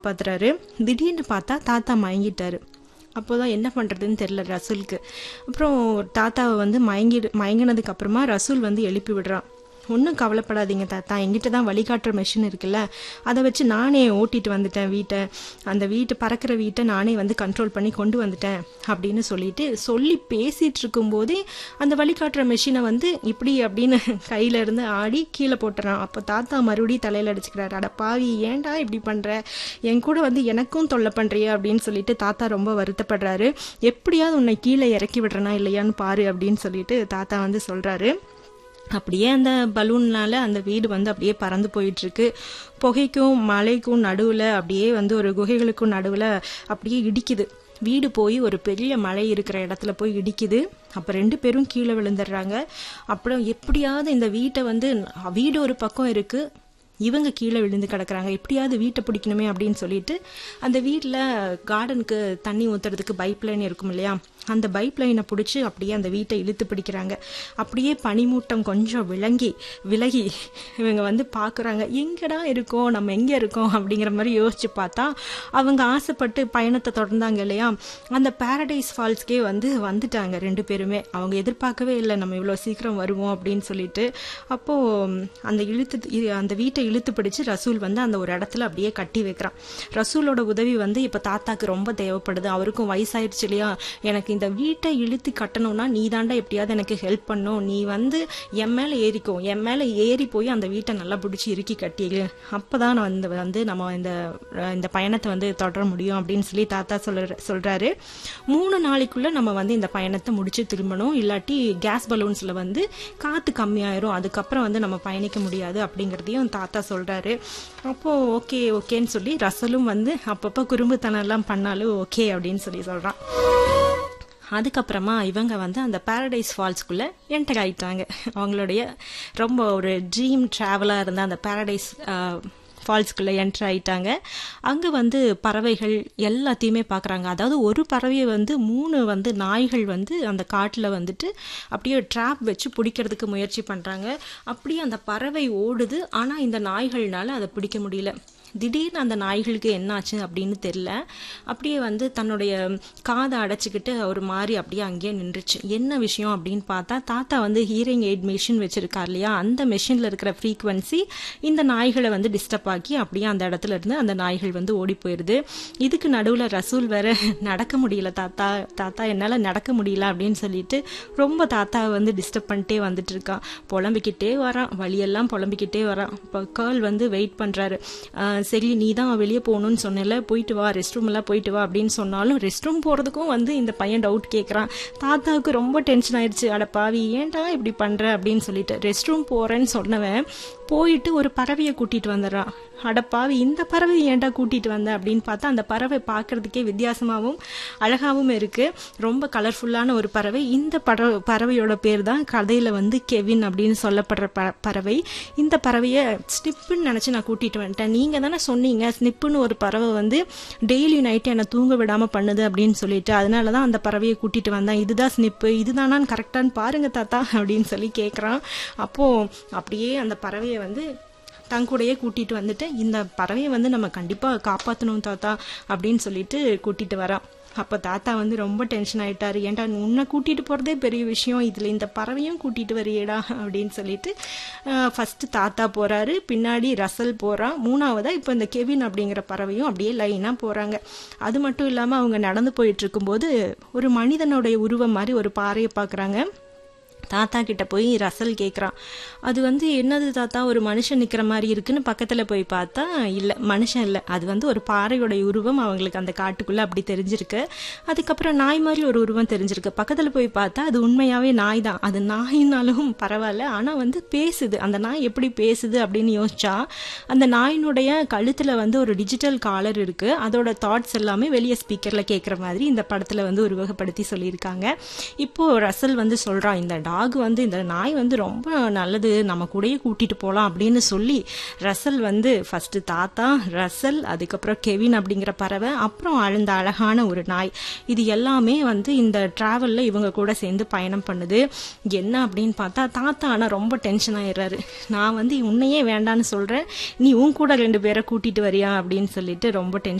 பார்த்துறாரு திடீர்னு பார்த்தா தாத்தா மயங்கிட்டாரு அப்போதான் என்ன பண்ணுறதுன்னு தெரில ரசூலுக்கு அப்புறம் தாத்தாவை வந்து மயங்கி மயங்கினதுக்கு அப்புறமா ரசூல் வந்து எழுப்பி விடுறான் ஒன்றும் கவலைப்படாதீங்க தாத்தா என்கிட்ட தான் வழிகாட்டுற மெஷின் இருக்குல்ல அதை வச்சு நானே ஓட்டிட்டு வந்துட்டேன் வீட்டை அந்த வீட்டை பறக்கிற வீட்டை நானே வந்து கண்ட்ரோல் பண்ணி கொண்டு வந்துட்டேன் அப்படின்னு சொல்லிட்டு சொல்லி பேசிட்டு இருக்கும்போதே அந்த வழிகாட்டுற மெஷினை வந்து இப்படி அப்படின்னு கையில இருந்து ஆடி கீழே போட்டுறான் அப்போ தாத்தா மறுபடியும் தலையில அடிச்சுக்கிறாரு அட பாவி ஏன்டா இப்படி பண்ற என் கூட வந்து எனக்கும் தொல்லை பண்றியே அப்படின்னு சொல்லிட்டு தாத்தா ரொம்ப வருத்தப்படுறாரு எப்படியாவது உன்னை கீழே இறக்கி விடுறனா இல்லையான்னு பாரு அப்படின்னு சொல்லிட்டு தாத்தா வந்து சொல்றாரு அப்படியே அந்த பலூன்னால அந்த வீடு வந்து அப்படியே பறந்து போயிட்டு இருக்கு புகைக்கும் மலைக்கும் நடுவில் அப்படியே வந்து ஒரு குகைகளுக்கும் நடுவில் அப்படியே இடிக்குது வீடு போய் ஒரு பெரிய மலை இருக்கிற இடத்துல போய் இடிக்குது அப்போ ரெண்டு பேரும் கீழே விழுந்துடுறாங்க அப்புறம் எப்படியாவது இந்த வீட்டை வந்து வீடு ஒரு பக்கம் இருக்கு இவங்க கீழே விழுந்து கிடக்குறாங்க எப்படியாவது வீட்டை பிடிக்கணுமே அப்படின்னு சொல்லிட்டு அந்த வீட்டில் கார்டனுக்கு தண்ணி ஊற்றுறதுக்கு பைப் லைன் இருக்கும் இல்லையா அந்த பைப் லைனை பிடிச்சி அப்படியே அந்த வீட்டை இழுத்து பிடிக்கிறாங்க அப்படியே பனிமூட்டம் கொஞ்சம் விளங்கி விலகி இவங்க வந்து பார்க்குறாங்க எங்கடா இருக்கோம் நம்ம எங்கே இருக்கோம் அப்படிங்கிற மாதிரி யோசிச்சு பார்த்தா அவங்க ஆசைப்பட்டு பயணத்தை தொடர்ந்தாங்க இல்லையா அந்த பாரடைஸ் ஃபால்ஸ்க்கே வந்து வந்துட்டாங்க ரெண்டு பேருமே அவங்க எதிர்பார்க்கவே இல்லை நம்ம இவ்வளோ சீக்கிரம் வருவோம் அப்படின்னு சொல்லிட்டு அப்போது அந்த இழுத்து அந்த வீட்டை இழுத்து பிடிச்சு ரசூல் வந்து அந்த ஒரு இடத்துல அப்படியே கட்டி வைக்கிறான் ரசூலோட உதவி வந்து இப்போ தாத்தாக்கு ரொம்ப தேவைப்படுது அவருக்கும் வயசாயிடுச்சு இல்லையா எனக்கு இந்த வீட்டை இழுத்து கட்டணும்னா நீ தாண்டா எப்படியாவது எனக்கு ஹெல்ப் பண்ணும் நீ வந்து என் மேலே ஏறிக்கோ என் மேலே ஏறி போய் அந்த வீட்டை நல்லா பிடிச்சி இறுக்கி கட்டிடு அப்போதான் நான் வந்து வந்து நம்ம இந்த இந்த பயணத்தை வந்து தொடர முடியும் அப்படின்னு சொல்லி தாத்தா சொல்ற சொல்றாரு மூணு நாளைக்குள்ள நம்ம வந்து இந்த பயணத்தை முடிச்சு திரும்பணும் இல்லாட்டி கேஸ் பலூன்ஸ்ல வந்து காத்து கம்மியாயிரும் அதுக்கப்புறம் வந்து நம்ம பயணிக்க முடியாது அப்படிங்கிறதையும் தாத்தா சொல்றாரு அப்போ ஓகே ஓகேன்னு சொல்லி ரசலும் வந்து அப்பப்போ குறும்புத்தனம் எல்லாம் பண்ணாலும் ஓகே அப்படின்னு சொல்லி சொல்றான் அதுக்கப்புறமா இவங்க வந்து அந்த பாரடைஸ் ஃபால்ஸ்குள்ளே என்டர் ஆயிட்டாங்க அவங்களுடைய ரொம்ப ஒரு ட்ரீம் ட்ராவலாக இருந்த அந்த பாரடைஸ் ஃபால்ஸ்குள்ளே என்ட்ரு ஆயிட்டாங்க அங்கே வந்து பறவைகள் எல்லாத்தையுமே பார்க்குறாங்க அதாவது ஒரு பறவையை வந்து மூணு வந்து நாய்கள் வந்து அந்த காட்டில் வந்துட்டு அப்படியே ட்ராப் வச்சு பிடிக்கிறதுக்கு முயற்சி பண்ணுறாங்க அப்படியே அந்த பறவை ஓடுது ஆனால் இந்த நாய்கள்னால அதை பிடிக்க முடியல திடீர்னு அந்த நாய்களுக்கு என்னாச்சு அப்படின்னு தெரில அப்படியே வந்து தன்னுடைய காதை அடைச்சிக்கிட்டு ஒரு மாதிரி அப்படியே அங்கேயே நின்றுச்சு என்ன விஷயம் அப்படின்னு பார்த்தா தாத்தா வந்து ஹீரிங் எய்ட் மிஷின் வச்சிருக்கார் இல்லையா அந்த மிஷினில் இருக்கிற ஃப்ரீக்வன்சி இந்த நாய்களை வந்து டிஸ்டர்ப் ஆக்கி அப்படியே அந்த இடத்துல இருந்து அந்த நாய்கள் வந்து ஓடி போயிடுது இதுக்கு நடுவில் ரசூல் வேற நடக்க முடியல தாத்தா தாத்தா என்னால் நடக்க முடியல அப்படின்னு சொல்லிட்டு ரொம்ப தாத்தாவை வந்து டிஸ்டர்ப் பண்ணிட்டே வந்துட்டு இருக்கான் புலம்பிக்கிட்டே வரான் வழியெல்லாம் புலம்பிக்கிட்டே வரான் இப்போ கேர்ள் வந்து வெயிட் பண்ணுறாரு சரி நீ தான் வெளியே போகணும்னு சொன்னல போயிட்டு வா ரெஸ்ட் ரூம் எல்லாம் போயிட்டு வா அப்படின்னு சொன்னாலும் ரெஸ்ட் ரூம் போகிறதுக்கும் வந்து இந்த பையன் டவுட் கேட்குறான் தாத்தாவுக்கு ரொம்ப டென்ஷன் ஆயிடுச்சு அட பாவி ஏன்டா இப்படி பண்ணுற அப்படின்னு சொல்லிட்டு ரெஸ்ட் ரூம் போகிறேன்னு சொன்னவன் போயிட்டு ஒரு பறவையை கூட்டிட்டு வந்துடுறான் அடப்பாவி இந்த பறவை ஏன்டா கூட்டிட்டு வந்த அப்படின்னு பார்த்தா அந்த பறவை பார்க்கறதுக்கே வித்தியாசமாகவும் அழகாகவும் இருக்கு ரொம்ப கலர்ஃபுல்லான ஒரு பறவை இந்த பறவை பறவையோட பேர் தான் கதையில வந்து கெவின் அப்படின்னு சொல்லப்படுற ப பறவை இந்த பறவையை ஸ்னிப்புன்னு நினச்சி நான் கூட்டிட்டு வந்துட்டேன் நீங்க தானே சொன்னீங்க ஸ்னிப்புன்னு ஒரு பறவை வந்து டெய்லி நைட்டு என்னை தூங்க விடாம பண்ணுது அப்படின்னு சொல்லிட்டு அதனால தான் அந்த பறவையை கூட்டிட்டு வந்தேன் இதுதான் ஸ்னிப்பு இதுதானான்னு கரெக்டான்னு பாருங்க தாத்தா அப்படின்னு சொல்லி கேட்குறான் அப்போ அப்படியே அந்த பறவையை வந்து தன் கூடயே கூட்டிட்டு வந்துட்டு இந்த பறவையை வந்து நம்ம கண்டிப்பாக காப்பாற்றணும் தாத்தா அப்படின்னு சொல்லிட்டு கூட்டிட்டு வரான் அப்போ தாத்தா வந்து ரொம்ப டென்ஷன் ஆயிட்டாரு ஏன்டா உன்னை கூட்டிட்டு போகிறதே பெரிய விஷயம் இதில் இந்த பறவையும் கூட்டிட்டு வரியேடா அப்படின்னு சொல்லிட்டு ஃபர்ஸ்ட் தாத்தா போறாரு பின்னாடி ரசல் போறான் மூணாவதா இப்போ இந்த கெவின் அப்படிங்கிற பறவையும் அப்படியே லைனாக போறாங்க அது மட்டும் இல்லாமல் அவங்க நடந்து போயிட்டு இருக்கும்போது ஒரு மனிதனுடைய உருவம் மாதிரி ஒரு பாறையை பார்க்குறாங்க தாத்தா கிட்ட போய் ரசல் கேட்குறான் அது வந்து என்னது தாத்தா ஒரு மனுஷன் நிற்கிற மாதிரி இருக்குன்னு பக்கத்தில் போய் பார்த்தா இல்லை மனுஷன் இல்லை அது வந்து ஒரு பாறையோடைய உருவம் அவங்களுக்கு அந்த காட்டுக்குள்ளே அப்படி தெரிஞ்சிருக்கு அதுக்கப்புறம் நாய் மாதிரி ஒரு உருவம் தெரிஞ்சிருக்கு பக்கத்தில் போய் பார்த்தா அது உண்மையாகவே நாய் தான் அது நாயினாலும் பரவாயில்ல ஆனால் வந்து பேசுது அந்த நாய் எப்படி பேசுது அப்படின்னு யோசிச்சா அந்த நாயினுடைய கழுத்தில் வந்து ஒரு டிஜிட்டல் காலர் இருக்குது அதோட தாட்ஸ் எல்லாமே வெளியே ஸ்பீக்கரில் கேட்குற மாதிரி இந்த படத்தில் வந்து உருவகப்படுத்தி சொல்லியிருக்காங்க இப்போது ரசல் வந்து சொல்கிறான் இந்த டாக் வந்து இந்த நாய் வந்து ரொம்ப நல்லது நம்ம கூடயே கூட்டிட்டு போகலாம் அப்படின்னு சொல்லி ரசல் வந்து ஃபர்ஸ்ட் தாத்தா ரசல் அதுக்கப்புறம் கெவின் அப்படிங்கிற பறவை அப்புறம் அந்த அழகான ஒரு நாய் இது எல்லாமே வந்து இந்த டிராவல்ல இவங்க கூட சேர்ந்து பயணம் பண்ணுது என்ன அப்படின்னு பார்த்தா தாத்தா ஆனா ரொம்ப டென்ஷன் ஆயிடுறாரு நான் வந்து உன்னையே வேண்டான்னு சொல்றேன் நீ உன் கூட ரெண்டு பேரை கூட்டிட்டு வரியா அப்படின்னு சொல்லிட்டு ரொம்ப டென்ஷன்